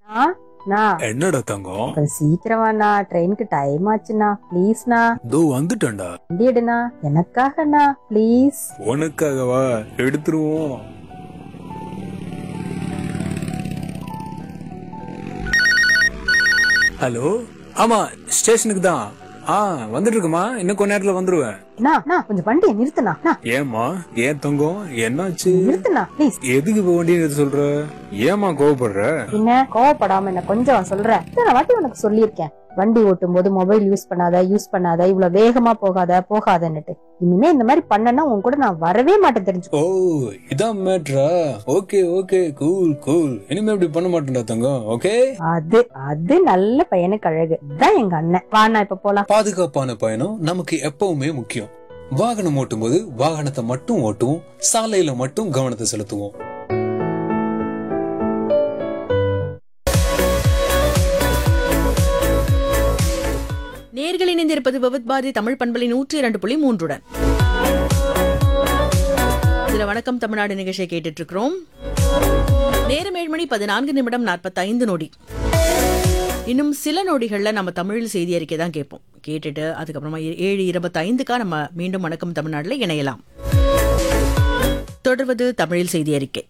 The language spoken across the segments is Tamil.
ஆ நான் என்னடா தங்கம் கொஞ்சம் சீக்கிரமாண்ணா ட்ரெயினுக்கு டைம் ஆச்சுண்ணா ப்ளீஸ்ண்ணா இதோ வந்துட்டேன்டா வண்டி எடுண்ணா எனக்காகண்ணா ப்ளீஸ் உனக்காகவா எடுத்துருவோம் ஹலோ ஆமா ஸ்டேஷனுக்கு தான் ஆ வந்துட்டு இருக்குமா இன்னும் கொஞ்ச நேரத்துல வந்துருவேன் அண்ணா அண்ணா, கொஞ்சம் வண்டியை நிறுத்துண்ணா அண்ணா, ஏமா ஏன் தங்கம் என்னாச்சு நிறுத்துண்ணா ப்ளீஸ் எதுக்கு இப்ப வண்டியை நிறுத்த சொல்ற ஏமா கோவப்படுற என்ன கோவப்படாம என்ன கொஞ்சம் சொல்றேன் இத்தனை வாட்டி உனக்கு சொல்லியிருக்கேன் வண்டி ஓட்டும் போது மொபைல் யூஸ் பண்ணாத யூஸ் பண்ணாத இவ்வளவு வேகமா போகாத போகாதன்னுட்டு இனிமே இந்த மாதிரி பண்ணனா உன் கூட நான் வரவே மாட்டேன் தெரிஞ்சுக்கோ ஓ இதான் மேட்ரா ஓகே ஓகே கூல் கூல் இனிமே இப்படி பண்ண மாட்டேன்டா தங்கம் ஓகே அது அது நல்ல பையனுக்கு அழகு தான் எங்க அண்ணன் வாண்ணா இப்ப போலாம் பாதுகாப்பான பயணம் நமக்கு எப்பவுமே முக்கியம் வாகனம் ஓட்டும்போது வாகனத்தை மட்டும் ஓட்டுவோம் சாலையில மட்டும் கவனத்தை செலுத்துவோம் நேர்கள் இணைந்திருப்பது விபத் பாரதி தமிழ் பண்பலை நூற்றி இரண்டு புள்ளி மூன்றுடன் இதுல வணக்கம் தமிழ்நாடு நிகழ்ச்சியை கேட்டுட்டு இருக்கிறோம் நேரம் ஏழு மணி பதினான்கு நிமிடம் நாற்பத்தைந்து நொடி இன்னும் சில நொடிகள்ல நம்ம தமிழில் செய்தி அறிக்கை தான் கேட்போம் கேட்டுட்டு அதுக்கப்புறமா ஏ- ஏழு இருபத்தைந்துக்கா நம்ம மீண்டும் வணக்கம் தமிழ்நாடுல இணையலாம் தொடர்வது தமிழில் செய்தி அறிக்கை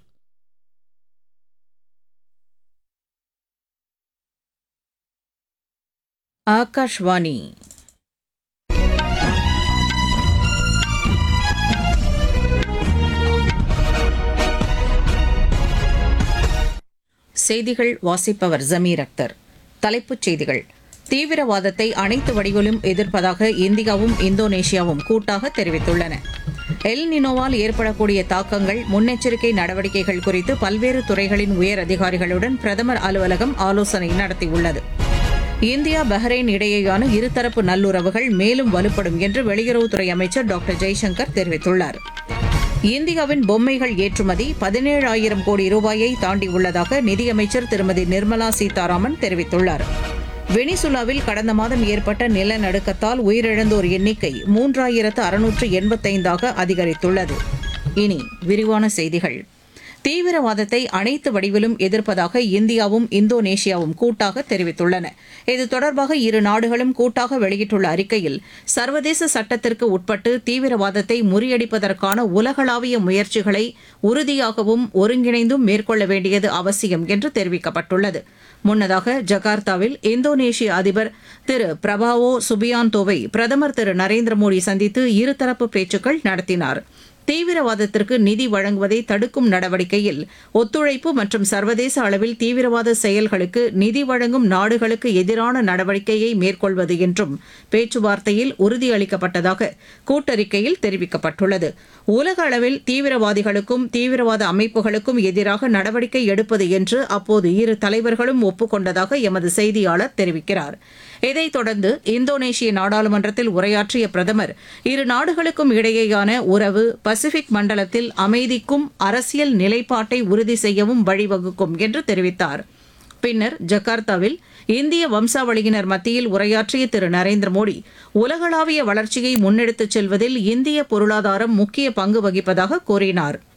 ஆகாஷ்வாணி செய்திகள் வாசிப்பவர் ஜமீர் அக்தர் தலைப்புச் செய்திகள் தீவிரவாதத்தை அனைத்து வடிவிலும் எதிர்ப்பதாக இந்தியாவும் இந்தோனேஷியாவும் கூட்டாக தெரிவித்துள்ளன எல் நினோவால் ஏற்படக்கூடிய தாக்கங்கள் முன்னெச்சரிக்கை நடவடிக்கைகள் குறித்து பல்வேறு துறைகளின் உயர் அதிகாரிகளுடன் பிரதமர் அலுவலகம் ஆலோசனை நடத்தியுள்ளது இந்தியா பஹ்ரைன் இடையேயான இருதரப்பு நல்லுறவுகள் மேலும் வலுப்படும் என்று வெளியுறவுத்துறை அமைச்சர் டாக்டர் ஜெய்சங்கர் தெரிவித்துள்ளார் இந்தியாவின் பொம்மைகள் ஏற்றுமதி பதினேழாயிரம் கோடி ரூபாயை தாண்டியுள்ளதாக நிதியமைச்சர் திருமதி நிர்மலா சீதாராமன் தெரிவித்துள்ளார் வெனிசுலாவில் கடந்த மாதம் ஏற்பட்ட நிலநடுக்கத்தால் உயிரிழந்தோர் எண்ணிக்கை மூன்றாயிரத்து அறுநூற்று எண்பத்தைந்தாக அதிகரித்துள்ளது இனி விரிவான செய்திகள் தீவிரவாதத்தை அனைத்து வடிவிலும் எதிர்ப்பதாக இந்தியாவும் இந்தோனேஷியாவும் கூட்டாக தெரிவித்துள்ளன இது தொடர்பாக இரு நாடுகளும் கூட்டாக வெளியிட்டுள்ள அறிக்கையில் சர்வதேச சட்டத்திற்கு உட்பட்டு தீவிரவாதத்தை முறியடிப்பதற்கான உலகளாவிய முயற்சிகளை உறுதியாகவும் ஒருங்கிணைந்தும் மேற்கொள்ள வேண்டியது அவசியம் என்று தெரிவிக்கப்பட்டுள்ளது முன்னதாக ஜகார்த்தாவில் இந்தோனேஷிய அதிபர் திரு பிரபாவோ சுபியாந்தோவை பிரதமர் திரு நரேந்திர மோடி சந்தித்து இருதரப்பு பேச்சுக்கள் நடத்தினார் தீவிரவாதத்திற்கு நிதி வழங்குவதை தடுக்கும் நடவடிக்கையில் ஒத்துழைப்பு மற்றும் சர்வதேச அளவில் தீவிரவாத செயல்களுக்கு நிதி வழங்கும் நாடுகளுக்கு எதிரான நடவடிக்கையை மேற்கொள்வது என்றும் பேச்சுவார்த்தையில் உறுதியளிக்கப்பட்டதாக கூட்டறிக்கையில் தெரிவிக்கப்பட்டுள்ளது உலக அளவில் தீவிரவாதிகளுக்கும் தீவிரவாத அமைப்புகளுக்கும் எதிராக நடவடிக்கை எடுப்பது என்று அப்போது இரு தலைவர்களும் ஒப்புக்கொண்டதாக எமது செய்தியாளர் தெரிவிக்கிறார் இதைத் தொடர்ந்து இந்தோனேஷிய நாடாளுமன்றத்தில் உரையாற்றிய பிரதமர் இரு நாடுகளுக்கும் இடையேயான உறவு பசிபிக் மண்டலத்தில் அமைதிக்கும் அரசியல் நிலைப்பாட்டை உறுதி செய்யவும் வழிவகுக்கும் என்று தெரிவித்தார் பின்னர் ஜகார்த்தாவில் இந்திய வம்சாவளியினர் மத்தியில் உரையாற்றிய திரு நரேந்திர மோடி உலகளாவிய வளர்ச்சியை முன்னெடுத்துச் செல்வதில் இந்திய பொருளாதாரம் முக்கிய பங்கு வகிப்பதாக கூறினார்